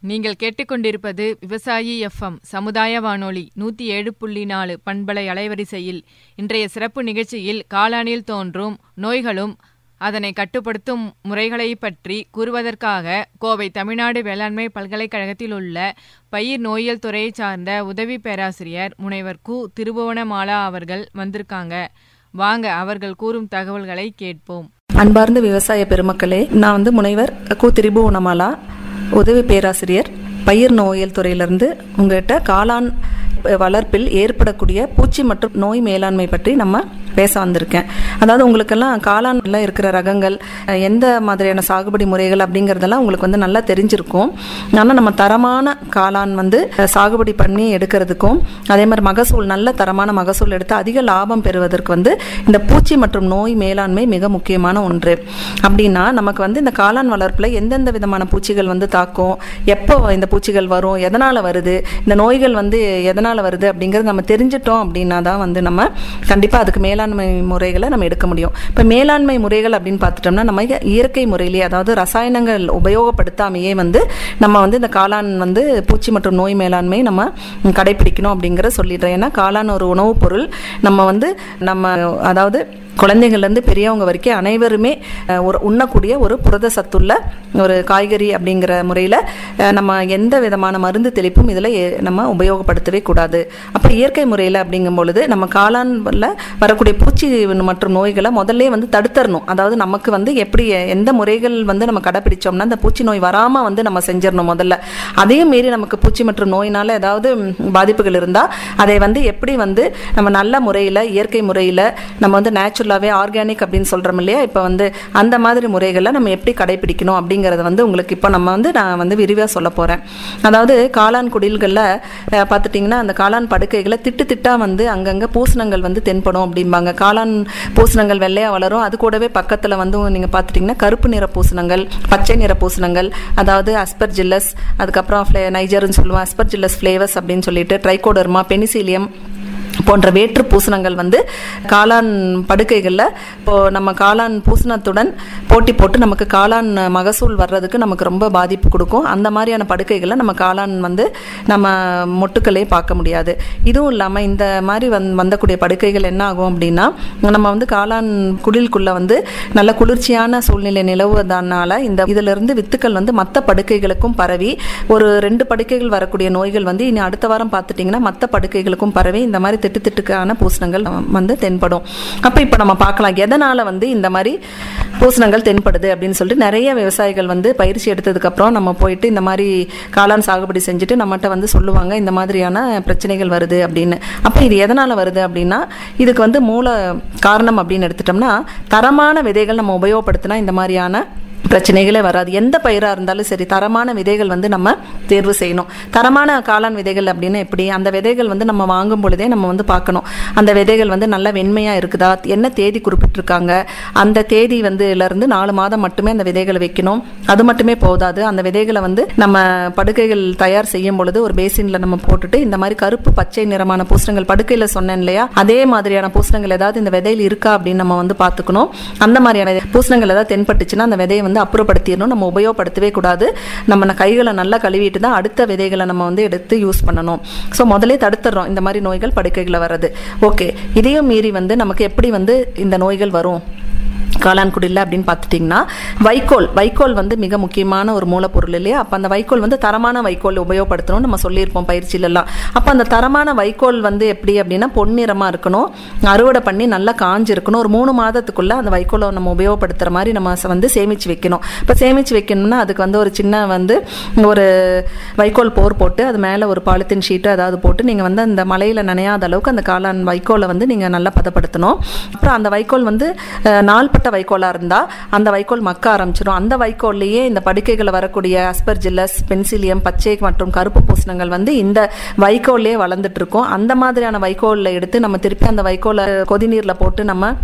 நீங்கள் கேட்டுக்கொண்டிருப்பது விவசாயி எஃப்எம் சமுதாய வானொலி நூற்றி ஏழு புள்ளி நாலு பண்பலை அலைவரிசையில் இன்றைய சிறப்பு நிகழ்ச்சியில் காளானில் தோன்றும் நோய்களும் அதனை கட்டுப்படுத்தும் முறைகளை பற்றி கூறுவதற்காக கோவை தமிழ்நாடு வேளாண்மை பல்கலைக்கழகத்தில் உள்ள பயிர் நோயியல் துறையை சார்ந்த உதவி பேராசிரியர் முனைவர் கு திருபுவனமாலா அவர்கள் வந்திருக்காங்க வாங்க அவர்கள் கூறும் தகவல்களை கேட்போம் அன்பார்ந்த விவசாய பெருமக்களே நான் வந்து முனைவர் கு திரிபுவனமாலா உதவி பேராசிரியர் பயிர் நோயியல் துறையிலிருந்து உங்கள்கிட்ட காளான் வளர்ப்பில் ஏற்படக்கூடிய பூச்சி மற்றும் நோய் மேலாண்மை பற்றி நம்ம பேச வந்திருக்கேன் அதாவது உங்களுக்கெல்லாம் காளான்ல இருக்கிற ரகங்கள் எந்த மாதிரியான சாகுபடி முறைகள் அப்படிங்கிறதெல்லாம் உங்களுக்கு வந்து நல்லா தெரிஞ்சிருக்கும் ஆனால் நம்ம தரமான காளான் வந்து சாகுபடி பண்ணி எடுக்கிறதுக்கும் அதே மாதிரி மகசூல் நல்ல தரமான மகசூல் எடுத்து அதிக லாபம் பெறுவதற்கு வந்து இந்த பூச்சி மற்றும் நோய் மேலாண்மை மிக முக்கியமான ஒன்று அப்படின்னா நமக்கு வந்து இந்த காளான் வளர்ப்பில் எந்தெந்த விதமான பூச்சிகள் வந்து தாக்கும் எப்போ இந்த பூச்சிகள் வரும் எதனால் வருது இந்த நோய்கள் வந்து எதனால் வருது அப்படிங்கிறது நம்ம தெரிஞ்சிட்டோம் அப்படின்னா தான் வந்து நம்ம கண்டிப்பாக அதுக்கு மேலாண்மை முறைகளை நம்ம எடுக்க முடியும் இப்போ மேலாண்மை முறைகள் அப்படின்னு பார்த்துட்டோம்னா நம்ம இயற்கை முறையிலேயே அதாவது ரசாயனங்கள் உபயோகப்படுத்தாமையே வந்து நம்ம வந்து இந்த காளான் வந்து பூச்சி மற்றும் நோய் மேலாண்மை நம்ம கடைபிடிக்கணும் அப்படிங்கிற சொல்லிடுறேன் ஏன்னா காளான் ஒரு உணவுப் பொருள் நம்ம வந்து நம்ம அதாவது குழந்தைங்கள்லேருந்து பெரியவங்க வரைக்கும் அனைவருமே ஒரு உண்ணக்கூடிய ஒரு புரத சத்துள்ள ஒரு காய்கறி அப்படிங்கிற முறையில் நம்ம எந்த விதமான மருந்து தெளிப்பும் இதில் நம்ம உபயோகப்படுத்தவே கூடாது அப்போ இயற்கை முறையில் அப்படிங்கும் பொழுது நம்ம காளான்ல வரக்கூடிய பூச்சி மற்றும் நோய்களை முதல்ல வந்து தடுத்தரணும் அதாவது நமக்கு வந்து எப்படி எந்த முறைகள் வந்து நம்ம கடைப்பிடிச்சோம்னா அந்த பூச்சி நோய் வராமல் வந்து நம்ம செஞ்சிடணும் முதல்ல அதையும் மீறி நமக்கு பூச்சி மற்றும் நோயினால் ஏதாவது பாதிப்புகள் இருந்தால் அதை வந்து எப்படி வந்து நம்ம நல்ல முறையில் இயற்கை முறையில் நம்ம வந்து நேச்சுரல் நேச்சுரலாகவே ஆர்கானிக் அப்படின்னு சொல்கிறோம் இல்லையா இப்போ வந்து அந்த மாதிரி முறைகளை நம்ம எப்படி கடைபிடிக்கணும் அப்படிங்கிறத வந்து உங்களுக்கு இப்போ நம்ம வந்து நான் வந்து விரிவாக சொல்ல போகிறேன் அதாவது காளான் குடில்களில் பார்த்துட்டிங்கன்னா அந்த காளான் படுக்கைகளை திட்டு திட்டாக வந்து அங்கங்கே பூசணங்கள் வந்து தென்படும் அப்படிம்பாங்க காளான் பூசணங்கள் வெள்ளையாக வளரும் அது கூடவே பக்கத்தில் வந்து நீங்கள் பார்த்துட்டிங்கன்னா கருப்பு நிற பூசணங்கள் பச்சை நிற பூசணங்கள் அதாவது அஸ்பர்ஜில்லஸ் அதுக்கப்புறம் ஃப்ளே நைஜர்னு சொல்லுவோம் அஸ்பர்ஜில்லஸ் ஃப்ளேவர்ஸ் அப்படின்னு சொல்லிட்டு ட்ரைகோடர்மா பெனிசிலியம் போன்ற வேற்று பூசணங்கள் வந்து காளான் படுக்கைகளில் இப்போது நம்ம காளான் பூசணத்துடன் போட்டி போட்டு நமக்கு காளான் மகசூல் வர்றதுக்கு நமக்கு ரொம்ப பாதிப்பு கொடுக்கும் அந்த மாதிரியான படுக்கைகளை நம்ம காளான் வந்து நம்ம மொட்டுக்களே பார்க்க முடியாது இதுவும் இல்லாமல் இந்த மாதிரி வந் வந்தக்கூடிய படுக்கைகள் என்ன ஆகும் அப்படின்னா நம்ம வந்து காளான் குடிலுக்குள்ளே வந்து நல்ல குளிர்ச்சியான சூழ்நிலை நிலவுவதனால இந்த இதிலிருந்து வித்துக்கள் வந்து மற்ற படுக்கைகளுக்கும் பரவி ஒரு ரெண்டு படுக்கைகள் வரக்கூடிய நோய்கள் வந்து இனி அடுத்த வாரம் பார்த்துட்டிங்கன்னா மற்ற படுக்கைகளுக்கும் பரவி இந்த மாதிரி திட்டு திட்டுக்கான பூசணங்கள் வந்து தென்படும் அப்போ இப்போ நம்ம பார்க்கலாம் எதனால் வந்து இந்த மாதிரி பூசணங்கள் தென்படுது அப்படின்னு சொல்லிட்டு நிறைய விவசாயிகள் வந்து பயிற்சி எடுத்ததுக்கப்புறம் நம்ம போயிட்டு இந்த மாதிரி காளான் சாகுபடி செஞ்சுட்டு நம்மகிட்ட வந்து சொல்லுவாங்க இந்த மாதிரியான பிரச்சனைகள் வருது அப்படின்னு அப்போ இது எதனால் வருது அப்படின்னா இதுக்கு வந்து மூல காரணம் அப்படின்னு எடுத்துட்டோம்னா தரமான விதைகள் நம்ம உபயோகப்படுத்தினா இந்த மாதிரியான பிரச்சனைகளே வராது எந்த பயிராக இருந்தாலும் சரி தரமான விதைகள் வந்து நம்ம தேர்வு செய்யணும் தரமான காளான் விதைகள் அப்படின்னு எப்படி அந்த விதைகள் வந்து நம்ம வாங்கும் பொழுதே நம்ம வந்து பார்க்கணும் அந்த விதைகள் வந்து நல்ல வெண்மையாக இருக்குதா என்ன தேதி குறிப்பிட்டிருக்காங்க அந்த தேதி வந்து இருந்து நாலு மாதம் மட்டுமே அந்த விதைகளை வைக்கணும் அது மட்டுமே போதாது அந்த விதைகளை வந்து நம்ம படுக்கைகள் தயார் செய்யும் பொழுது ஒரு பேசினில் நம்ம போட்டுட்டு இந்த மாதிரி கருப்பு பச்சை நிறமான பூசணங்கள் படுக்கையில் சொன்னேன் இல்லையா அதே மாதிரியான பூசணங்கள் ஏதாவது இந்த விதையில் இருக்கா அப்படின்னு நம்ம வந்து பார்த்துக்கணும் அந்த மாதிரியான பூசணங்கள் ஏதாவது தென்பட்டுச்சுன்னா அந்த விதையை வந்து அப்புறப்படுத்திடணும் நம்ம உபயோகப்படுத்தவே கூடாது நம்ம கைகளை நல்லா கழுவிட்டு தான் அடுத்த விதைகளை நம்ம வந்து எடுத்து யூஸ் பண்ணணும் ஸோ முதலே தடுத்துடுறோம் இந்த மாதிரி நோய்கள் படுக்கைகளை வர்றது ஓகே இதையும் மீறி வந்து நமக்கு எப்படி வந்து இந்த நோய்கள் வரும் காளான் குடில் அப்படின்னு பார்த்துட்டிங்கன்னா வைக்கோல் வைக்கோல் வந்து மிக முக்கியமான ஒரு மூலப்பொருள் இல்லையா அப்போ அந்த வைக்கோல் வந்து தரமான வைக்கோல் உபயோகப்படுத்தணும்னு நம்ம சொல்லியிருப்போம் பயிற்சியிலலாம் அப்போ அந்த தரமான வைக்கோல் வந்து எப்படி அப்படின்னா பொன்னிறமாக இருக்கணும் அறுவடை பண்ணி நல்லா காஞ்சிருக்கணும் ஒரு மூணு மாதத்துக்குள்ளே அந்த வைக்கோலை நம்ம உபயோகப்படுத்துகிற மாதிரி நம்ம வந்து சேமித்து வைக்கணும் இப்போ சேமித்து வைக்கணும்னா அதுக்கு வந்து ஒரு சின்ன வந்து ஒரு வைக்கோல் போர் போட்டு அது மேலே ஒரு பாலித்தீன் ஷீட்டு அதாவது போட்டு நீங்கள் வந்து அந்த மலையில் நனையாத அளவுக்கு அந்த காளான் வைக்கோலை வந்து நீங்கள் நல்லா பதப்படுத்தணும் அப்புறம் அந்த வைக்கோல் வந்து நாள்பட்ட வைக்கோலாக இருந்தால் அந்த வைக்கோல் மக்க ஆரம்பிச்சிடும் அந்த வைக்கோல்லையே இந்த படுக்கைகளை வரக்கூடிய அஸ்பர்ஜில்லஸ் பென்சிலியம் பச்சை மற்றும் கருப்பு பூசணங்கள் வந்து இந்த வைக்கோல்லே வளர்ந்துட்டு இருக்கும் அந்த மாதிரியான வைக்கோலில் எடுத்து நம்ம திருப்பி அந்த வைக்கோலை கொதிநீரில் போட்டு நம்ம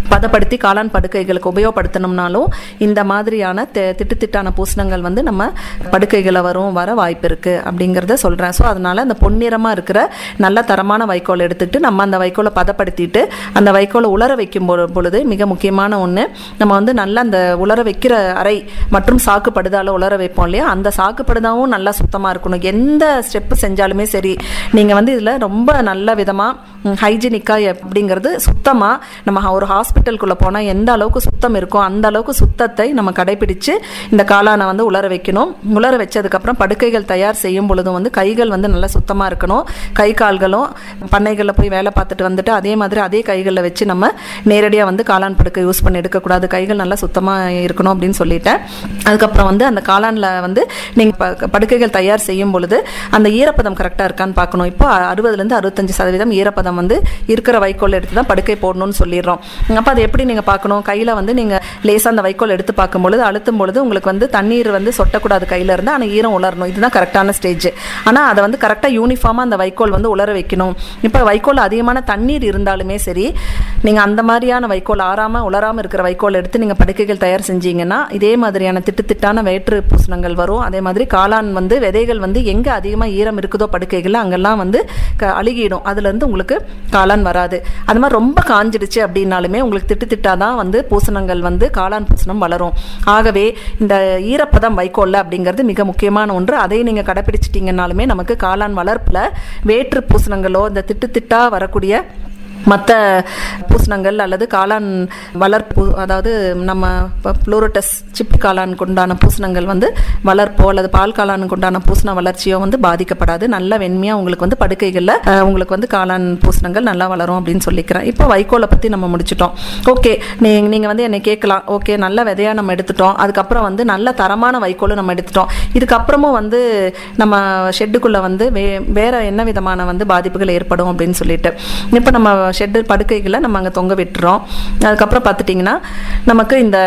பதப்படுத்தி காளான் படுக்கைகளுக்கு உபயோகப்படுத்தணும்னாலும் இந்த மாதிரியான தி- திட்டுத்திட்டான பூசணங்கள் வந்து நம்ம படுக்கைகளை வரும் வர வாய்ப்பு இருக்கு அப்படிங்கிறத சொல்றேன் ஸோ அதனால அந்த பொன்னிறமா இருக்கிற நல்ல தரமான வைக்கோல் எடுத்துட்டு நம்ம அந்த வைக்கோலை பதப்படுத்திட்டு அந்த வைக்கோலை உலர வைக்கும் பொ- பொழுது மிக முக்கியமான ஒன்று நம்ம வந்து நல்லா அந்த உலர வைக்கிற அறை மற்றும் சாக்கு படுதால உலர வைப்போம் இல்லையா அந்த சாக்கு படுதாவும் நல்லா சுத்தமாக இருக்கணும் எந்த ஸ்டெப்பு செஞ்சாலுமே சரி நீங்கள் வந்து இதில் ரொம்ப நல்ல விதமாக ஹைஜீனிக்காக அப்படிங்கிறது சுத்தமாக நம்ம ஒரு ஹாஸ்பிட்டலுக்குள்ளே போனால் எந்த அளவுக்கு சுத்தம் இருக்கோ அந்த அளவுக்கு சுத்தத்தை நம்ம கடைபிடிச்சு இந்த காளானை வந்து உலர வைக்கணும் உலர வச்சதுக்கப்புறம் படுக்கைகள் தயார் செய்யும் பொழுதும் வந்து கைகள் வந்து நல்லா சுத்தமாக இருக்கணும் கை கால்களும் பண்ணைகளில் போய் வேலை பார்த்துட்டு வந்துட்டு அதே மாதிரி அதே கைகளில் வச்சு நம்ம நேரடியாக வந்து காளான் படுக்கை யூஸ் பண்ணி எடுக்கக்கூடாது கைகள் நல்லா சுத்தமாக இருக்கணும் அப்படின்னு சொல்லிட்டேன் அதுக்கப்புறம் வந்து அந்த காளானில் வந்து நீங்கள் படுக்கைகள் தயார் செய்யும் பொழுது அந்த ஈரப்பதம் கரெக்டாக இருக்கான்னு பார்க்கணும் இப்போ அறுபதுலேருந்து அறுபத்தஞ்சு சதவீதம் ஈரப்பதம் வந்து இருக்கிற வைக்கோல் எடுத்து தான் படுக்கை போடணும்னு சொல்லிடுறோம் அப்போ அது எப்படி நீங்கள் பார்க்கணும் கையில் வந்து நீங்கள் லேசாக அந்த வைக்கோல் எடுத்து பார்க்கும் பொழுது அழுத்தும் பொழுது உங்களுக்கு வந்து தண்ணீர் வந்து சொட்டக்கூடாது கையில் இருந்து ஆனால் ஈரம் உலரணும் இதுதான் கரெக்டான ஸ்டேஜ் ஆனால் அதை வந்து கரெக்டாக யூனிஃபார்மாக அந்த வைக்கோல் வந்து உலர வைக்கணும் இப்போ வைக்கோல் அதிகமான தண்ணீர் இருந்தாலுமே சரி நீங்கள் அந்த மாதிரியான வைக்கோல் ஆறாமல் உலராமல் இருக்கிற வைக்கோல் எடுத்து நீங்கள் படுக்கைகள் தயார் செஞ்சீங்கன்னா இதே மாதிரியான திட்டுத்திட்டான வயிற்று பூசணங்கள் வரும் அதே மாதிரி காளான் வந்து விதைகள் வந்து எங்கே அதிகமாக ஈரம் இருக்குதோ படுக்கைகள் அங்கெல்லாம் வந்து க அழுகிடும் அதுலேருந்து உங்களுக்கு காளான் வராது அது மாதிரி ரொம்ப காஞ்சிடுச்சு அப்படின்னாலுமே உங்களுக்கு திட்டு திட்டா தான் வந்து பூசணங்கள் வந்து காளான் பூசணம் வளரும் ஆகவே இந்த ஈரப்பதம் வைக்கோல்ல அப்படிங்கிறது மிக முக்கியமான ஒன்று அதை நீங்கள் கடைப்பிடிச்சிட்டிங்கனாலுமே நமக்கு காளான் வளர்ப்பில் வேற்று பூசணங்களோ இந்த திட்டு திட்டா வரக்கூடிய மற்ற பூசணங்கள் அல்லது காளான் வளர்ப்பு அதாவது நம்ம ப்ளூரோட்டஸ் சிப்பி காளானுக்கு உண்டான பூசணங்கள் வந்து வளர்ப்போ அல்லது பால் காளானுக்கு உண்டான பூசண வளர்ச்சியோ வந்து பாதிக்கப்படாது நல்ல வெண்மையாக உங்களுக்கு வந்து படுக்கைகளில் அஹ், உங்களுக்கு வந்து காளான் பூசணங்கள் நல்லா வளரும் அப்படின்னு சொல்லிக்கிறேன் இப்போ வைக்கோலை பற்றி நம்ம முடிச்சிட்டோம் ஓகே நீங்கள் நீங்கள் வந்து என்னை கேட்கலாம் ஓகே நல்ல விதையாக நம்ம எடுத்துட்டோம் அதுக்கப்புறம் வந்து நல்ல தரமான வைக்கோலும் நம்ம எடுத்துட்டோம் இதுக்கப்புறமும் வந்து நம்ம ஷெட்டுக்குள்ளே வந்து வே வேற என்ன விதமான வந்து பாதிப்புகள் ஏற்படும் அப்படின்னு சொல்லிட்டு இப்போ நம்ம ஷெட்டு படுக்கைகளை நம்ம அங்கே தொங்க விட்டுறோம் அதுக்கப்புறம் பார்த்துட்டிங்கன்னா நமக்கு இந்த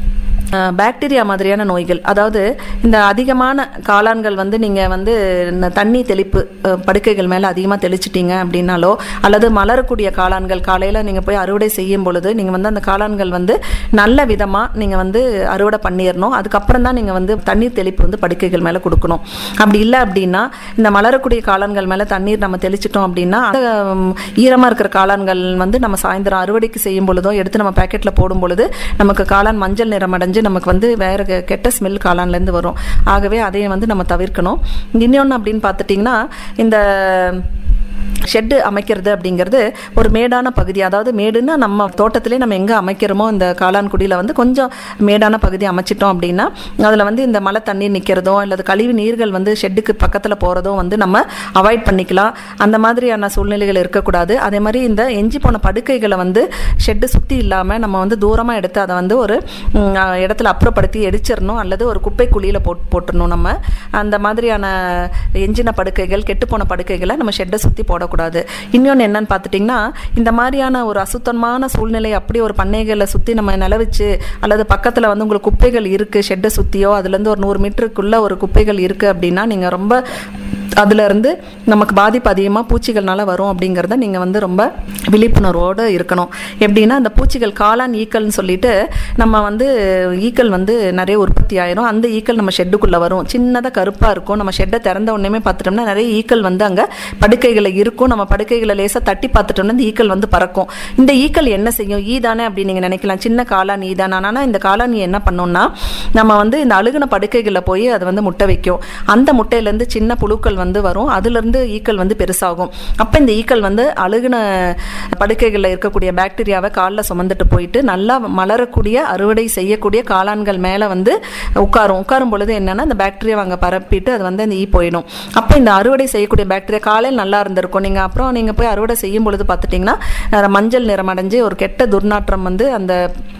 அஹ், பாக்டீரியா மாதிரியான நோய்கள் அதாவது இந்த அதிகமான காளான்கள் வந்து நீங்கள் வந்து இந்த தண்ணி தெளிப்பு அஹ், படுக்கைகள் மேலே அதிகமாக தெளிச்சிட்டீங்க அப்படின்னாலோ அல்லது மலரக்கூடிய காளான்கள் காலையில் நீங்கள் போய் அறுவடை செய்யும் பொழுது நீங்கள் வந்து அந்த காளான்கள் வந்து நல்ல விதமாக நீங்கள் வந்து அறுவடை பண்ணிடணும் அதுக்கப்புறம் தான் நீங்கள் வந்து தண்ணீர் தெளிப்பு வந்து படுக்கைகள் மேலே கொடுக்கணும் அப்படி இல்லை அப்படின்னா இந்த மலரக்கூடிய காளான்கள் மேலே தண்ணீர் நம்ம தெளிச்சிட்டோம் அப்படின்னா அந்த ஈரமாக இருக்கிற காளான்கள் வந்து நம்ம சாயந்தரம் அறுவடைக்கு செய்யும் பொழுதோ எடுத்து நம்ம பேக்கெட்டில் போடும் பொழுது நமக்கு காளான் மஞ்சள் நிறம் அடைஞ்சு நமக்கு வந்து வேற கெ- கெட்ட ஸ்மெல் காளான்லேருந்து வரும் ஆகவே அதையும் வந்து நம்ம தவிர்க்கணும் இன்னொன்று அப்படின்னு பார்த்துட்டிங்கன்னா இந்த ஷெட்டு அமைக்கிறது அப்படிங்கிறது ஒரு மேடான பகுதி அதாவது மேடுன்னா நம்ம தோட்டத்திலே நம்ம எங்கே அமைக்கிறோமோ இந்த காளான் குடியில் வந்து கொஞ்சம் மேடான பகுதி அமைச்சிட்டோம் அப்படின்னா அதில் வந்து இந்த மழை தண்ணீர் நிற்கிறதோ அல்லது கழிவு நீர்கள் வந்து ஷெட்டுக்கு பக்கத்தில் போகிறதோ வந்து நம்ம அவாய்ட் பண்ணிக்கலாம் அந்த மாதிரியான சூழ்நிலைகள் இருக்கக்கூடாது அதே மாதிரி இந்த எஞ்சி போன படுக்கைகளை வந்து ஷெட்டு சுற்றி இல்லாமல் நம்ம வந்து தூரமாக எடுத்து அதை வந்து ஒரு ம், அஹ், இடத்துல அப்புறப்படுத்தி எரிச்சிடணும் அல்லது ஒரு குப்பை குழியில் போட் போட்டுடணும் நம்ம அந்த மாதிரியான எஞ்சின படுக்கைகள் கெட்டுப்போன படுக்கைகளை நம்ம ஷெட்டை சுற்றி போடக்கூடாது இன்னொன்று என்னன்னு பார்த்துட்டிங்கன்னா இந்த மாதிரியான ஒரு அசுத்தமான சூழ்நிலை அப்படி ஒரு பண்ணைகளை சுற்றி நம்ம நிலவிச்சு அல்லது பக்கத்தில் வந்து உங்களுக்கு குப்பைகள் இருக்குது ஷெட்டை சுற்றியோ அதுலேருந்து ஒரு நூறு மீட்டருக்குள்ளே ஒரு குப்பைகள் இருக்குது அப்படின்னா நீங்கள் ரொம்ப அதுல இருந்து நமக்கு பாதிப்பு அதிகமாக பூச்சிகள்னால வரும் அப்படிங்கிறத நீங்கள் வந்து ரொம்ப விழிப்புணர்வோடு இருக்கணும் எப்படின்னா அந்த பூச்சிகள் காளான் ஈக்கள்னு சொல்லிட்டு நம்ம வந்து ஈக்கள் வந்து நிறைய உற்பத்தி ஆயிரும் அந்த ஈக்கள் நம்ம ஷெட்டுக்குள்ளே வரும் சின்னதாக கருப்பாக இருக்கும் நம்ம ஷெட்டை திறந்த உடனே பார்த்துட்டோம்னா நிறைய ஈக்கள் வந்து அங்கே படுக்கைகளை இருக்கும் நம்ம படுக்கைகளை லேசாக தட்டி பார்த்துட்டோம்னா இந்த ஈக்கள் வந்து பறக்கும் இந்த ஈக்கள் என்ன செய்யும் ஈ தானே அப்படின்னு நீங்கள் நினைக்கலாம் சின்ன காளான் ஈ தானே ஆனால் இந்த காளான் ஈ என்ன பண்ணும்னா நம்ம வந்து இந்த அழுகுன படுக்கைகளில் போய் அது வந்து முட்டை வைக்கும் அந்த முட்டையிலேருந்து சின்ன புழுக்கள் வந்து வரும் அதுலேருந்து ஈக்கள் வந்து பெருசாகும் அப்போ இந்த ஈக்கள் வந்து அழுகுன படுக்கைகளில் இருக்கக்கூடிய பாக்டீரியாவை காலில் சுமந்துட்டு போயிட்டு நல்லா மலரக்கூடிய அறுவடை செய்யக்கூடிய காளான்கள் மேலே வந்து உட்காரும் உட்காரும் பொழுது என்னன்னா இந்த பாக்டீரியா அங்கே பரப்பிட்டு அது வந்து அந்த ஈ போயிடும் அப்போ இந்த அறுவடை செய்யக்கூடிய பாக்டீரியா காலையில் நல்லா இருந்திருக்கும் நீங்கள் அப்புறம் நீங்கள் போய் அறுவடை செய்யும் பொழுது பார்த்துட்டிங்கன்னா அஹ், மஞ்சள் நிறம் அடைஞ்சு ஒரு கெட்ட துர்நாற்றம் வந்து அந்த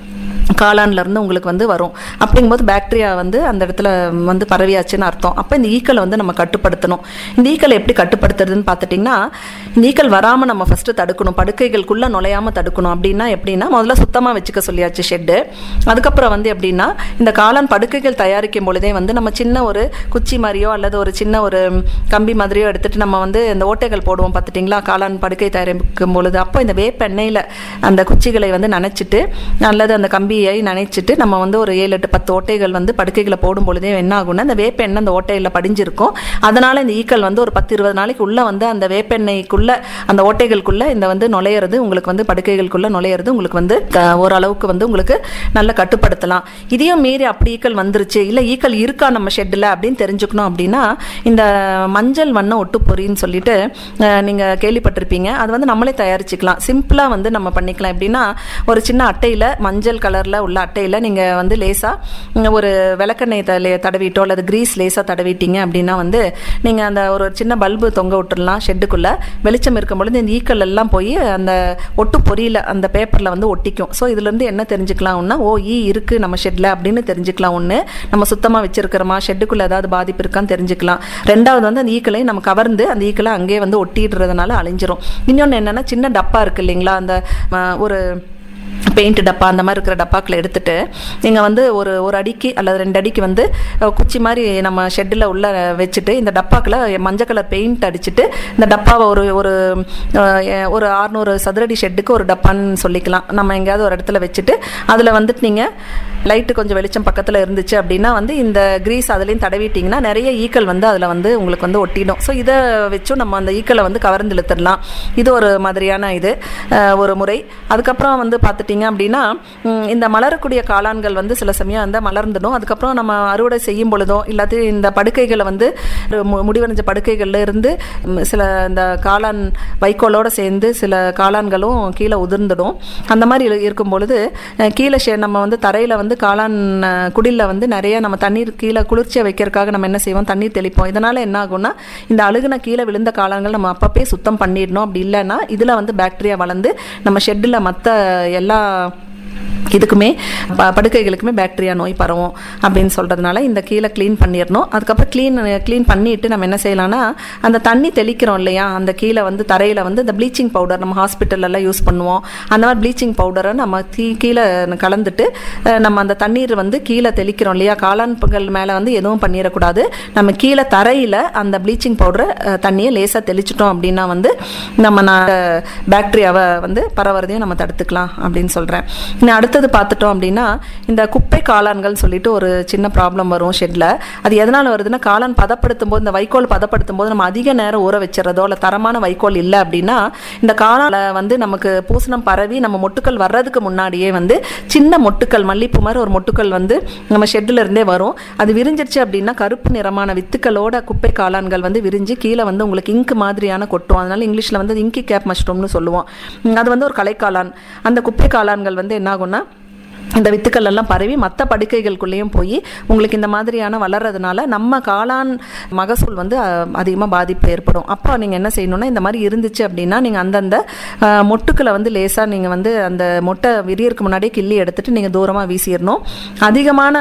காளான்ல இருந்து உங்களுக்கு வந்து வரும் அப்படிங்கும்போது பாக்டீரியா வந்து அந்த இடத்துல வந்து பரவியாச்சுன்னு அர்த்தம் அப்போ இந்த ஈக்களை வந்து நம்ம கட்டுப்படுத்தணும் இந்த ஈக்களை எப்படி கட்டுப்படுத்துறதுன்னு பார்த்துட்டிங்கன்னா இந்த ஈக்கள் வராமல் நம்ம ஃபஸ்ட்டு தடுக்கணும் படுக்கைகளுக்குள்ளே நுழையாமல் தடுக்கணும் அப்படின்னா எப்படின்னா முதல்ல சுத்தமாக வச்சுக்க சொல்லியாச்சு ஷெட்டு அதுக்கப்புறம் வந்து எப்படின்னா இந்த காளான் படுக்கைகள் தயாரிக்கும் பொழுதே வந்து நம்ம சின்ன ஒரு குச்சி மாதிரியோ அல்லது ஒரு சின்ன ஒரு கம்பி மாதிரியோ எடுத்துட்டு நம்ம வந்து இந்த ஓட்டைகள் போடுவோம் பார்த்துட்டிங்களா காளான் படுக்கை தயாரிக்கும் பொழுது அப்போ இந்த வேப்பெண்ணெயில் அந்த குச்சிகளை வந்து நனைச்சிட்டு அல்லது அந்த கம்பியை நனைச்சிட்டு நம்ம வந்து ஒரு ஏழு எட்டு பத்து ஓட்டைகள் வந்து படுக்கைகளை போடும் பொழுதே என்ன ஆகும்னா அந்த வேப்பெண்ணெய் அந்த ஓட்டையில் படிஞ்சிருக்கும் அதனால இந்த ஈக்கள் வந்து ஒரு பத்து இருபது நாளைக்கு உள்ள வந்து அந்த வேப்பெண்ணெய்க்குள்ள அந்த ஓட்டைகளுக்குள்ள இந்த வந்து நுழையிறது உங்களுக்கு வந்து படுக்கைகளுக்குள்ள நுழையிறது உங்களுக்கு வந்து க- ஓரளவுக்கு வந்து உங்களுக்கு நல்லா கட்டுப்படுத்தலாம் இதையும் மீறி அப்படி ஈக்கள் வந்துருச்சு இல்லை ஈக்கள் இருக்கா நம்ம ஷெட்டில் அப்படின்னு தெரிஞ்சுக்கணும் அப்படின்னா இந்த மஞ்சள் வண்ண ஒட்டுப்பொறின்னு சொல்லிட்டு அஹ், நீங்க கேள்விப்பட்டிருப்பீங்க அது வந்து நம்மளே தயாரிச்சுக்கலாம் சிம்பிளா வந்து நம்ம பண்ணிக்கலாம் எப்படின்னா ஒரு சின்ன அட்டையில மஞ்சள் கலர்ல உள்ள அட்டையில நீங்க வந்து லேசா உம், ஒரு விளக்கெண்ணெய் தல- தடவிட்டோ அல்லது கிரீஸ் லேசா தடவிட்டீங்க அப்படின்னா வந்து நீங்க அந்த ஒரு சின்ன பல்பு தொங்க விட்டுறலாம் ஷெட்டுக்குள்ள வெளிச்சம் இருக்கும் பொழுது இந்த ஈக்கள் எல்லாம் போய் அந்த ஒட்டு பொறியில அந்த பேப்பர்ல வந்து ஒட்டிக்கும் ஸோ இதுல இருந்து என்ன தெரிஞ்சுக்கலாம்னா ஓ ஈ இருக்கு நம்ம ஷெட்ல அப்படின்னு தெரிஞ்சுக்கலாம் ஒன்று நம்ம சுத்தமா வச்சிருக்கிறோமா ஷெட்டுக்குள்ள ஏதாவது பாதிப்பு இருக்கான்னு தெரிஞ்சுக்கலாம் ரெண்டாவது வந்து அந்த ஈக்களையும் நம்ம கவர்ந்து அந்த ஈக்களை அங்கேயே வந்து ஒட்டிடுறதுனால அழிஞ்சிரும் இன்னொன்று என்னன்னா சின்ன டப்பா இருக்கு இல்லைங்களா அந்த அஹ், ஒரு பெயிண்ட் டப்பா அந்த மாதிரி இருக்கிற டப்பாக்களை எடுத்துட்டு நீங்கள் வந்து ஒரு ஒரு அடிக்கு அல்லது ரெண்டு அடிக்கு வந்து அஹ், குச்சி மாதிரி நம்ம ஷெட்டில் உள்ள வச்சுட்டு இந்த டப்பாக்களை மஞ்சள் கலர் பெயிண்ட் அடிச்சுட்டு இந்த டப்பாவை ஒரு ஒரு அஹ், எ- ஒரு ஆறுநூறு சதுரடி ஷெட்டுக்கு ஒரு டப்பான்னு சொல்லிக்கலாம் நம்ம எங்கேயாவது ஒரு இடத்துல வச்சுட்டு அதில் வந்துட்டு நீங்கள் லைட்டு கொஞ்சம் வெளிச்சம் பக்கத்தில் இருந்துச்சு அப்படின்னா வந்து இந்த கிரீஸ் அதுலேயும் தடவிட்டிங்கன்னா நிறைய ஈக்கள் வந்து அதில் வந்து உங்களுக்கு வந்து ஒட்டிடும் ஸோ இதை வச்சும் நம்ம அந்த ஈக்களை வந்து கவர்ந்து இழுத்துடலாம் இது ஒரு மாதிரியான இது அஹ், ஒரு முறை அதுக்கப்புறம் வந்து பார்த்துட்டிங்க அப்படின்னா ம், இந்த மலரக்கூடிய காளான்கள் வந்து சில சமயம் வந்து மலர்ந்துடும் அதுக்கப்புறம் நம்ம அறுவடை செய்யும் பொழுதோ இல்லாட்டி இந்த படுக்கைகளை வந்து மு- முடிவடைஞ்ச படுக்கைகள்ல இருந்து ம், சில இந்த காளான் வைக்கோலோட சேர்ந்து சில காளான்களும் கீழே உதிர்ந்துடும் அந்த மாதிரி இரு- இருக்கும் பொழுது அஹ், கீழே ஷே- நம்ம வந்து தரையில் வந்து காளான் அஹ், குடில்ல வந்து நிறைய நம்ம தண்ணீர் கீழே குளிர்ச்சியை வைக்கிறதுக்காக நம்ம என்ன செய்வோம் தண்ணீர் தெளிப்போம் இதனால என்ன ஆகும்னா இந்த அழுகுன கீழே விழுந்த காளான்கள் நம்ம அப்பப்பே சுத்தம் பண்ணிடணும் அப்படி இல்லைன்னா இதில் வந்து பாக்டீரியா வளர்ந்து நம்ம ஷெட்டில் மற்ற எல்லா இதுக்குமே ப- படுக்கைகளுக்குமே பாக்டீரியா நோய் பரவும் அப்படின்னு சொல்கிறதுனால இந்த கீழே க்ளீன் பண்ணிடணும் அதுக்கப்புறம் க்ளீன் க்ளீன் பண்ணிட்டு நம்ம என்ன செய்யலாம்னா அந்த தண்ணி தெளிக்கிறோம் இல்லையா அந்த கீழே வந்து தரையில் வந்து இந்த ப்ளீச்சிங் பவுடர் நம்ம ஹாஸ்பிட்டல்லாம் யூஸ் பண்ணுவோம் அந்த மாதிரி ப்ளீச்சிங் பவுடரை நம்ம தீ கீழே கலந்துட்டு அஹ், நம்ம அந்த தண்ணீர் வந்து கீழே தெளிக்கிறோம் இல்லையா காளான்கள் மேலே வந்து எதுவும் பண்ணிடக்கூடாது நம்ம கீழே தரையில் அந்த ப்ளீச்சிங் பவுடரை தண்ணியை லேசாக தெளிச்சிட்டோம் அப்படின்னா வந்து நம்ம நான் பாக்டீரியாவை வந்து பரவுறதையும் நம்ம தடுத்துக்கலாம் அப்படின்னு சொல்கிறேன் இன்னும் அடுத்தது பார்த்துட்டோம் அப்படின்னா இந்த குப்பை காளான்கள் சொல்லிட்டு ஒரு சின்ன ப்ராப்ளம் வரும் ஷெட்டில் அது எதனால் வருதுன்னா காளான் பதப்படுத்தும் போது இந்த வைக்கோல் பதப்படுத்தும் போது நம்ம அதிக நேரம் ஊற வச்சிடறதோ இல்லை தரமான வைக்கோல் இல்லை அப்படின்னா இந்த காளான்ல வந்து நமக்கு பூசணம் பரவி நம்ம மொட்டுக்கள் வர்றதுக்கு முன்னாடியே வந்து சின்ன மொட்டுக்கள் மல்லிப்பூ மாதிரி ஒரு மொட்டுக்கள் வந்து நம்ம ஷெட்டில் இருந்தே வரும் அது விரிஞ்சிருச்சு அப்படின்னா கருப்பு நிறமான வித்துக்களோட குப்பை காளான்கள் வந்து விரிஞ்சு கீழே வந்து உங்களுக்கு இங்கு மாதிரியான கொட்டும் அதனால இங்கிலீஷில் வந்து இங்கி கேப் மஷ்ரூம்னு சொல்லுவோம் உம், அது வந்து ஒரு கலைக்காளான் அந்த குப்பை காளான்கள் வந்து என்ன ஆகும்னா இந்த வித்துக்கள் எல்லாம் பரவி மற்ற படுக்கைகளுக்குள்ளேயும் போய் உங்களுக்கு இந்த மாதிரியான வளர்றதுனால நம்ம காளான் மகசூல் வந்து அதிகமாக பாதிப்பு ஏற்படும் அப்போ நீங்கள் என்ன செய்யணும்னா இந்த மாதிரி இருந்துச்சு அப்படின்னா நீங்கள் அந்தந்த அஹ், மொட்டுக்களை வந்து லேசாக நீங்கள் வந்து அந்த மொட்டை விரியறதுக்கு முன்னாடியே கிள்ளி எடுத்துட்டு நீங்கள் தூரமாக வீசிடணும் அதிகமான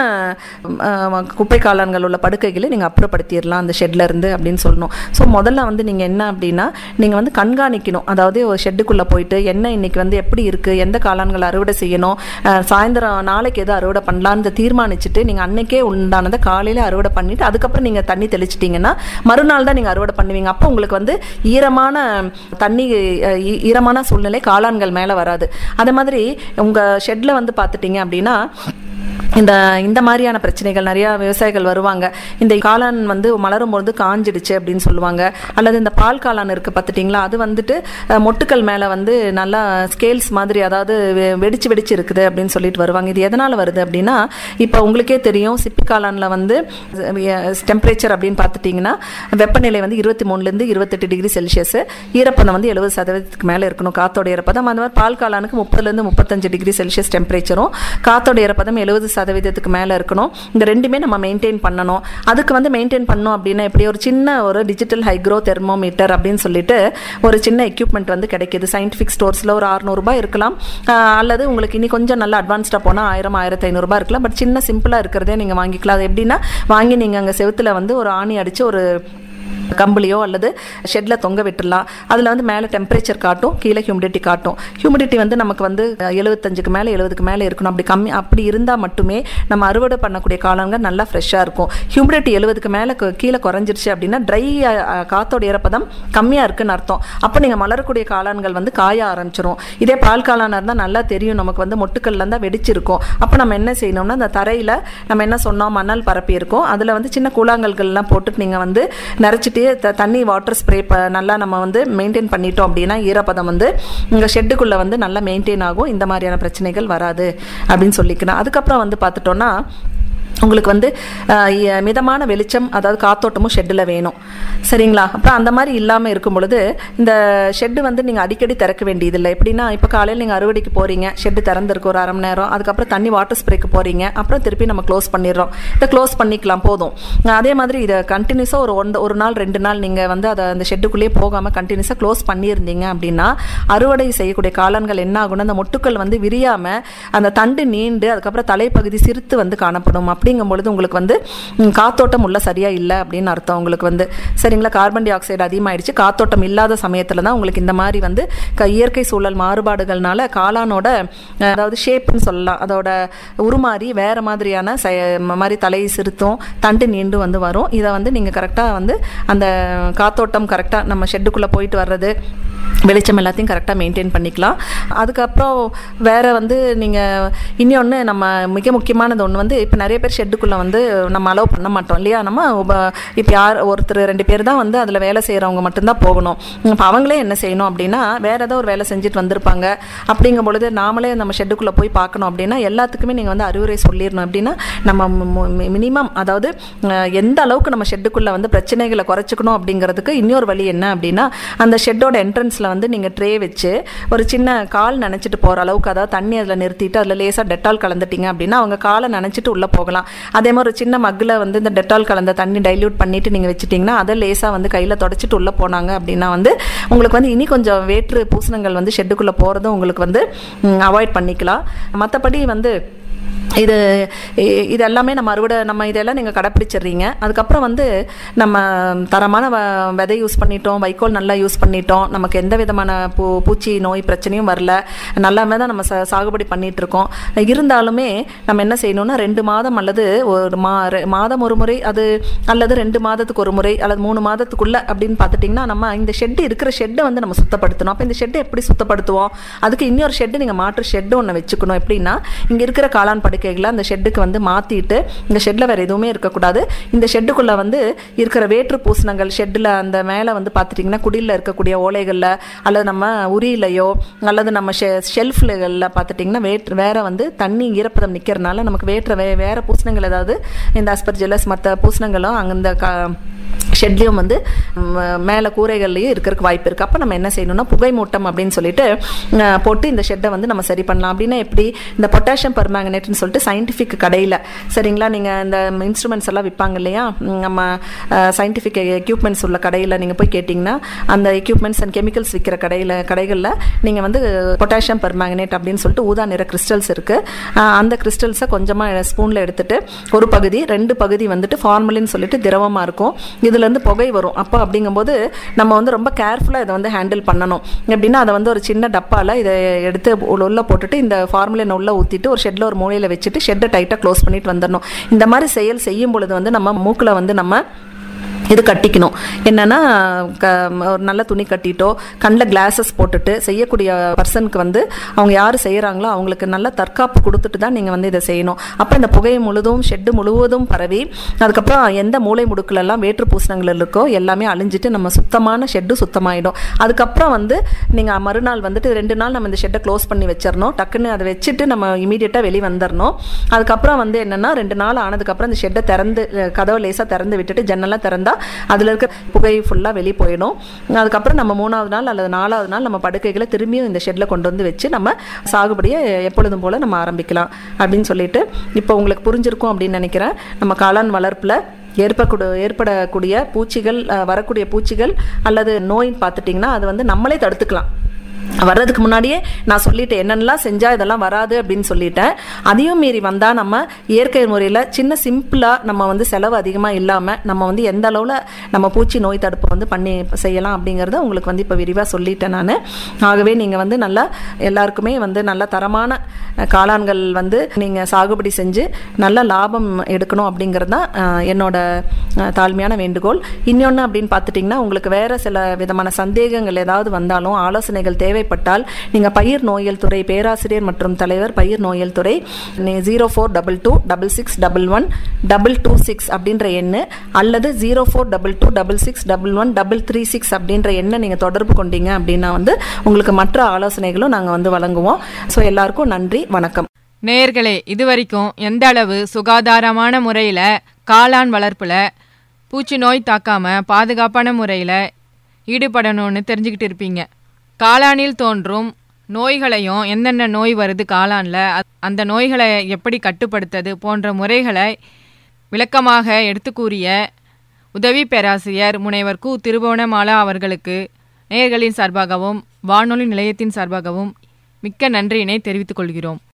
அஹ், குப்பை காளான்கள் உள்ள படுக்கைகளை நீங்கள் அப்புறப்படுத்திடலாம் அந்த ஷெட்ல இருந்து அப்படின்னு சொல்லணும் ஸோ முதல்ல வந்து நீங்கள் என்ன அப்படின்னா நீங்கள் வந்து கண்காணிக்கணும் அதாவது ஒரு ஷெட்டுக்குள்ளே போயிட்டு என்ன இன்னைக்கு வந்து எப்படி இருக்குது எந்த காளான்கள் அறுவடை செய்யணும் அஹ், சாயந்தரம் நாளைக்கு எது அறுவடை பண்ணலான்னு தீர்மானிச்சுட்டு நீங்கள் அன்னைக்கே உண்டானதை காலையில் அறுவடை பண்ணிட்டு அதுக்கப்புறம் நீங்கள் தண்ணி தெளிச்சிட்டிங்கன்னா மறுநாள் தான் நீங்கள் அறுவடை பண்ணுவீங்க அப்போ உங்களுக்கு வந்து ஈரமான தண்ணி அஹ், ஈ- ஈரமான சூழ்நிலை காளான்கள் மேலே வராது அதே மாதிரி உங்கள் ஷெட்டில் வந்து பார்த்துட்டிங்க அப்படின்னா இந்த இந்த மாதிரியான பிரச்சனைகள் நிறைய விவசாயிகள் வருவாங்க இந்த காளான் வந்து மலரும் பொழுது காஞ்சிடுச்சு அப்படின்னு சொல்லுவாங்க அல்லது இந்த பால் காளான் இருக்கு பார்த்துட்டிங்களா அது வந்துட்டு அஹ், மொட்டுக்கள் மேலே வந்து நல்லா ஸ்கேல்ஸ் மாதிரி அதாவது வெ- வெடிச்சு வெடிச்சு இருக்குது அப்படின்னு சொல்லிட்டு வருவாங்க இது எதனால் வருது அப்படின்னா இப்போ உங்களுக்கே தெரியும் சிப்பி காளானில் வந்து டெம்பரேச்சர் அப்படின்னு பார்த்துட்டிங்கன்னா வெப்பநிலை வந்து இருபத்தி மூணுலேருந்து இருபத்தெட்டு டிகிரி செல்சியஸ் ஈரப்பதம் வந்து எழுபது சதவீதத்துக்கு மேலே இருக்கணும் காத்தோட ஈரப்பதம் அந்த மாதிரி பால் காளானுக்கு முப்பதுலேருந்து முப்பத்தஞ்சு டிகிரி செல்சியஸ் டெம்பரேச்சரும் காத்தோட ஈரப்பதம் எழுபது சதவீதத்துக்கு மேலே இருக்கணும் இந்த ரெண்டுமே நம்ம மெயின்டைன் பண்ணணும் அதுக்கு வந்து மெயின்டைன் பண்ணோம் அப்படின்னா எப்படி ஒரு சின்ன ஒரு டிஜிட்டல் ஹைக்ரோ தெர்மோமீட்டர் அப்படின்னு சொல்லிட்டு ஒரு சின்ன எக்யூப்மெண்ட் வந்து கிடைக்கிது சயின்டிஃபிக் ஸ்டோர்ஸில் ஒரு அறுநூறுபா இருக்கலாம் ஆஹ் அல்லது உங்களுக்கு இனி கொஞ்சம் நல்லா அட்வான்ஸ்டாக போனால் ஆயிரம் ஆயிரத்தி ஐநூறுரூபா இருக்கலாம் பட் சின்ன சிம்பிளாக இருக்கிறதே நீங்கள் வாங்கிக்கலாம் அது எப்படின்னா வாங்கி நீங்கள் அங்கே செவுத்துல வந்து ஒரு ஆணி அடித்து ஒரு கம்பளியோ அல்லது ஷெட்டில் தொங்க விட்டுடலாம் அதில் வந்து மேலே டெம்பரேச்சர் காட்டும் கீழே ஹியூமிடிட்டி காட்டும் ஹியூமிடிட்டி வந்து நமக்கு வந்து எழுபத்தஞ்சுக்கு மேலே எழுபதுக்கு மேலே இருக்கணும் அப்படி கம்மி அப்படி இருந்தால் மட்டுமே நம்ம அறுவடை பண்ணக்கூடிய காலங்கள் நல்லா ஃப்ரெஷ்ஷாக இருக்கும் ஹியூமிடிட்டி எழுபதுக்கு மேலே கீழே குறைஞ்சிருச்சு அப்படின்னா ட்ரை காத்தோட ஈரப்பதம் கம்மியாக இருக்குன்னு அர்த்தம் அப்போ நீங்கள் மலரக்கூடிய காளான்கள் வந்து காய ஆரம்பிச்சிரும் இதே பால் காளானாக இருந்தால் நல்லா தெரியும் நமக்கு வந்து மொட்டுக்கள்ல தான் வெடிச்சிருக்கும் அப்போ நம்ம என்ன செய்யணும்னா அந்த தரையில் நம்ம என்ன சொன்னோம் மணல் பரப்பி இருக்கும் அதில் வந்து சின்ன கூழாங்கல்கள்லாம் போட்டுட்டு நீங்கள் வந்து நிறச்சிட்டு த- தண்ணி வாட்டர் ஸ்ப்ரே நல்லா நம்ம வந்து மெயின்டைன் பண்ணிட்டோம் அப்படின்னா ஈரப்பதம் வந்து உங்கள் ஷெட்டுக்குள்ளே வந்து நல்லா மெயின்டைன் ஆகும் இந்த மாதிரியான பிரச்சனைகள் வராது அப்படின்னு சொல்லிக்கிறேன் அதுக்கப்புறம் வந்து பார்த்துட்டோன்னா உங்களுக்கு வந்து அஹ், இ- மிதமான வெளிச்சம் அதாவது காத்தோட்டமும் ஷெட்டில் வேணும் சரிங்களா அப்புறம் அந்த மாதிரி இல்லாமல் இருக்கும் பொழுது இந்த ஷெட்டு வந்து நீங்கள் அடிக்கடி திறக்க வேண்டியதில்லை எப்படின்னா இப்போ காலையில் நீங்கள் அறுவடைக்கு போகிறீங்க ஷெட்டு திறந்திருக்கு ஒரு அரை மணி நேரம் அதுக்கப்புறம் தண்ணி வாட்டர் ஸ்ப்ரேக்கு போகிறீங்க அப்புறம் திருப்பி நம்ம க்ளோஸ் பண்ணிடுறோம் இதை க்ளோஸ் பண்ணிக்கலாம் போதும் அஹ், அதே மாதிரி இதை கண்டினியூஸாக ஒரு ஒன் ஒரு நாள் ரெண்டு நாள் நீங்கள் வந்து அதை அந்த ஷெட்டுக்குள்ளேயே போகாமல் கண்டினியூஸாக க்ளோஸ் பண்ணியிருந்தீங்க அப்படின்னா அறுவடை செய்யக்கூடிய காளான்கள் என்ன ஆகும்னா அந்த மொட்டுக்கள் வந்து விரியாமல் அந்த தண்டு நீண்டு அதுக்கப்புறம் தலைப்பகுதி சிறுத்து வந்து காணப்படும் அப்படிங்கும் பொழுது உங்களுக்கு வந்து ம், காத்தோட்டம் உள்ள சரியா இல்லை அப்படின்னு அர்த்தம் உங்களுக்கு வந்து சரிங்களா கார்பன் டை ஆக்சைடு அதிகமாயிடுச்சு காத்தோட்டம் இல்லாத சமயத்தில் தான் உங்களுக்கு இந்த மாதிரி வந்து க- இயற்கை சூழல் மாறுபாடுகள்னால காளானோட அஹ், அதாவது ஷேப்னு சொல்லலாம் அதோட உருமாறி வேற மாதிரியான செ- ம- மாதிரி தலை சிறுத்தும் தண்டு நீண்டு வந்து வரும் இதை வந்து நீங்கள் கரெக்டாக வந்து அந்த காத்தோட்டம் கரெக்டாக நம்ம ஷெட்டுக்குள்ளே போயிட்டு வர்றது வெளிச்சம் எல்லாத்தையும் கரெக்டாக மெயின்டைன் பண்ணிக்கலாம் அதுக்கப்புறம் வேற வந்து நீங்கள் இன்னொன்று நம்ம மிக முக்கியமானது ஒன்று வந்து இப்போ நிறைய பேர் ஷெட்டுக்குள்ளே வந்து நம்ம அலோவ் பண்ண மாட்டோம் இல்லையா நம்ம இப்போ யார் ஒருத்தர் ரெண்டு பேர் தான் வந்து அதில் வேலை செய்கிறவங்க மட்டும்தான் போகணும் இப்போ அவங்களே என்ன செய்யணும் அப்படின்னா வேற ஏதோ ஒரு வேலை செஞ்சுட்டு வந்திருப்பாங்க அப்படிங்கும் பொழுது நாமளே நம்ம ஷெட்டுக்குள்ளே போய் பார்க்கணும் அப்படின்னா எல்லாத்துக்குமே நீங்கள் வந்து அறிவுரை சொல்லிடணும் அப்படின்னா நம்ம மினிமம் அதாவது அஹ், எந்த அளவுக்கு நம்ம ஷெட்டுக்குள்ளே வந்து பிரச்சனைகளை குறைச்சிக்கணும் அப்படிங்கிறதுக்கு இன்னொரு வழி என்ன அப்படின்னா அந்த ஷெட்டோட என்ட்ரன்ஸில் வந்து நீங்கள் ட்ரே வச்சு ஒரு சின்ன கால் நினச்சிட்டு போகிற அளவுக்கு அதாவது தண்ணி அதில் நிறுத்திட்டு அதில் லேசாக டெட்டால் கலந்துட்டீங்க அப்படின்னா அவங்க காலை நினச்சிட்டு உள்ளே போகலாம் அதே மாதிரி ஒரு சின்ன மக்கில் வந்து இந்த டெட்டால் கலந்த தண்ணி டைல்யூட் பண்ணிட்டு நீங்கள் வச்சுட்டிங்கன்னா அதை லேசாக வந்து கையில் தொடச்சிட்டு உள்ளே போனாங்க அப்படின்னா வந்து உங்களுக்கு வந்து இனி கொஞ்சம் வேற்று பூசணங்கள் வந்து ஷெட்டுக்குள்ளே போகிறதும் உங்களுக்கு வந்து அவாய்ட் பண்ணிக்கலாம் மற்றபடி வந்து இது இ- இது எல்லாமே நம்ம அறுவடை நம்ம இதெல்லாம் நீங்கள் கடைப்பிடிச்சிடுறீங்க அதுக்கப்புறம் வந்து நம்ம தரமான வ- விதை யூஸ் பண்ணிட்டோம் வைக்கோல் நல்லா யூஸ் பண்ணிட்டோம் நமக்கு எந்த விதமான பூ பூச்சி நோய் பிரச்சனையும் வரல நல்லாமே தான் நம்ம ச- சாகுபடி பண்ணிட்டு இருக்கோம் இருந்தாலுமே நம்ம என்ன செய்யணும்னா ரெண்டு மாதம் அல்லது ஒரு மா ரெ- மாதம் ஒரு முறை அது அல்லது ரெண்டு மாதத்துக்கு ஒரு முறை அல்லது மூணு மாதத்துக்குள்ள அப்படின்னு பார்த்துட்டிங்கன்னா நம்ம இந்த ஷெட்டு இருக்கிற ஷெட்டை வந்து நம்ம சுத்தப்படுத்தணும் அப்போ இந்த ஷெட்டை எப்படி சுத்தப்படுத்துவோம் அதுக்கு இன்னொரு ஷெட்டு நீங்கள் மாற்று ஷெட்டு ஒன்று வச்சுக்கணும் எப்படின்னா இங்கே இருக்கிற காளான் படுக்கைகளை அந்த ஷெட்டுக்கு வந்து மாற்றிட்டு இந்த ஷெட்டில் வேறு எதுவுமே இருக்கக்கூடாது இந்த ஷெட்டுக்குள்ளே வந்து இருக்கிற வேற்று பூசணங்கள் ஷெட்டில் அந்த மேலே வந்து பார்த்துட்டிங்கன்னா குடியில் இருக்கக்கூடிய ஓலைகளில் அல்லது நம்ம உரியிலையோ அல்லது நம்ம ஷெ ஷெல்ஃப்களில் பார்த்துட்டிங்கன்னா வேற்று வேற வந்து தண்ணி ஈரப்பதம் நிற்கிறனால நமக்கு வேற்ற வே வேறு பூசணங்கள் ஏதாவது இந்த அஸ்பர்ஜெலஸ் மற்ற பூசணங்களும் அங்கே இந்த க ஷெட்லேயும் வந்து மேலே கூரைகள்லையும் இருக்கிறதுக்கு வாய்ப்பு இருக்குது அப்போ நம்ம என்ன செய்யணும்னா புகை மூட்டம் அப்படின்னு சொல்லிட்டு அஹ், போட்டு இந்த ஷெட்டை வந்து நம்ம சரி பண்ணலாம் அப்படின்னா எப்படி இந்த பொட்டாசியம் பர்மேங்கனேட்னு சொல்லிட்டு சயின்டிஃபிக் கடையில் சரிங்களா நீங்கள் இந்த இன்ஸ்ட்ருமெண்ட்ஸ் எல்லாம் விற்பாங்க இல்லையா ம், நம்ம சயின்டிஃபிக் எக்யூப்மெண்ட்ஸ் உள்ள கடையில் நீங்கள் போய் கேட்டிங்கன்னா அந்த எக்யூப்மெண்ட்ஸ் அண்ட் கெமிக்கல்ஸ் விற்கிற கடையில் கடைகளில் நீங்கள் வந்து பொட்டாசியம் பர்மேங்கனேட் அப்படின்னு சொல்லிட்டு ஊதா நிற கிறிஸ்டல்ஸ் இருக்குது அந்த கிறிஸ்டல்ஸை கொஞ்சமாக ஸ்பூனில் எடுத்துட்டு ஒரு பகுதி ரெண்டு பகுதி வந்துட்டு ஃபார்மலின்னு சொல்லிட்டு திரவமாக இருக்கும் இதுலேருந்து புகை வரும் அப்போ அப்படிங்கும்போது நம்ம வந்து ரொம்ப கேர்ஃபுல்லாக இதை வந்து ஹேண்டில் பண்ணணும் எப்படின்னா அதை வந்து ஒரு சின்ன டப்பாவில் இதை எடுத்து உள்ள உள்ள போட்டுட்டு இந்த ஃபார்முலின் உள்ள ஊற்றிட்டு ஒரு ஷெட்டில் ஒரு மூலையில் வச்சுட்டு ஷெட்டை டைட்டாக க்ளோஸ் பண்ணிட்டு வந்துடணும் இந்த மாதிரி செயல் செய்யும் பொழுது வந்து நம்ம மூக்கில் வந்து நம்ம இது கட்டிக்கணும் என்னன்னா க ஒரு நல்ல துணி கட்டிட்டோ கண்ணில் கிளாஸஸ் போட்டுட்டு செய்யக்கூடிய பர்சனுக்கு வந்து அவங்க யார் செய்கிறாங்களோ அவங்களுக்கு நல்ல தற்காப்பு கொடுத்துட்டு தான் நீங்கள் வந்து இதை செய்யணும் அப்போ இந்த புகை முழுதும் ஷெட்டு முழுவதும் பரவி அதுக்கப்புறம் எந்த மூளை முடுக்குலெல்லாம் வேற்று பூசணங்கள் இருக்கோ எல்லாமே அழிஞ்சிட்டு நம்ம சுத்தமான ஷெட்டு சுத்தமாயிடும் அதுக்கப்புறம் வந்து நீங்கள் மறுநாள் வந்துட்டு ரெண்டு நாள் நம்ம இந்த ஷெட்டை க்ளோஸ் பண்ணி வச்சிடணும் டக்குன்னு அதை வச்சுட்டு நம்ம இமீடியட்டாக வெளியே வந்துடணும் அதுக்கப்புறம் வந்து என்னென்னா ரெண்டு நாள் ஆனதுக்கப்புறம் இந்த ஷெட்டை திறந்து அஹ், கதவை லேசாக திறந்து விட்டுட்டு ஜன்னலாம் திறந்தா அதில் இருக்க புகை ஃபுல்லாக வெளியே போயிடும் அதுக்கப்புறம் நம்ம மூணாவது நாள் அல்லது நாலாவது நாள் நம்ம படுக்கைகளை திரும்பியும் இந்த ஷெட்டில் கொண்டு வந்து வச்சு நம்ம சாகுபடியை எப்பொழுதும் போல் நம்ம ஆரம்பிக்கலாம் அப்படின்னு சொல்லிட்டு இப்போ உங்களுக்கு புரிஞ்சிருக்கும் அப்படின்னு நினைக்கிறேன் நம்ம காளான் வளர்ப்பில் ஏற்படக்கூடிய ஏற்படக்கூடிய பூச்சிகள் அஹ், வரக்கூடிய பூச்சிகள் அல்லது நோயின்னு பார்த்துட்டிங்கன்னா அது வந்து நம்மளே தடுத்துக்கலாம் வர்றதுக்கு முன்னாடியே நான் சொல்லிட்டேன் என்னென்னலாம் செஞ்சால் இதெல்லாம் வராது அப்படின்னு சொல்லிட்டேன் அதையும் மீறி வந்தால் நம்ம இயற்கை முறையில் சின்ன சிம்பிளாக நம்ம வந்து செலவு அதிகமாக இல்லாமல் நம்ம வந்து எந்த அளவில் நம்ம பூச்சி நோய் தடுப்பு வந்து பண்ணி செய்யலாம் அப்படிங்கிறத உங்களுக்கு வந்து இப்போ விரிவாக சொல்லிட்டேன் நான் ஆகவே நீங்கள் வந்து நல்லா எல்லாருக்குமே வந்து நல்ல தரமான அஹ், காளான்கள் வந்து நீங்கள் சாகுபடி செஞ்சு நல்ல லாபம் எடுக்கணும் அப்படிங்கிறது தான் அஹ், என்னோட அஹ், தாழ்மையான வேண்டுகோள் இன்னொன்று அப்படின்னு பார்த்துட்டிங்கன்னா உங்களுக்கு வேறு சில விதமான சந்தேகங்கள் ஏதாவது வந்தாலும் ஆலோசனைகள் தேவைப்பட்டால் நீங்கள் பயிர் நோயியல் துறை பேராசிரியர் மற்றும் தலைவர் பயிர் நோயியல் துறை zero four double two double six double one double two six அப்படின்ற எண்ணு அல்லது zero four double two double six double one double three six அப்படின்ற எண்ணை நீங்கள் தொடர்பு கொண்டீங்க அப்படின்னா வந்து உங்களுக்கு மற்ற ஆலோசனைகளும் நாங்கள் வந்து வழங்குவோம் ஸோ எல்லாருக்கும் நன்றி வணக்கம் நேயர்களே இதுவரைக்கும் எந்த அளவு சுகாதாரமான முறையில் காளான் வளர்ப்பில் பூச்சி நோய் தாக்காம பாதுகாப்பான முறையில் ஈடுபடணும்னு தெரிஞ்சுக்கிட்டு இருப்பீங்க காளானில் தோன்றும் நோய்களையும் என்னென்ன நோய் வருது காளானில் அந்த நோய்களை எப்படி கட்டுப்படுத்துறது போன்ற முறைகளை விளக்கமாக எடுத்து கூறிய உதவி பேராசிரியர் முனைவர் கு திருபுவனமாலா அவர்களுக்கு நேயர்களின் சார்பாகவும் வானொலி நிலையத்தின் சார்பாகவும் மிக்க நன்றியினை தெரிவித்துக் கொள்கிறோம்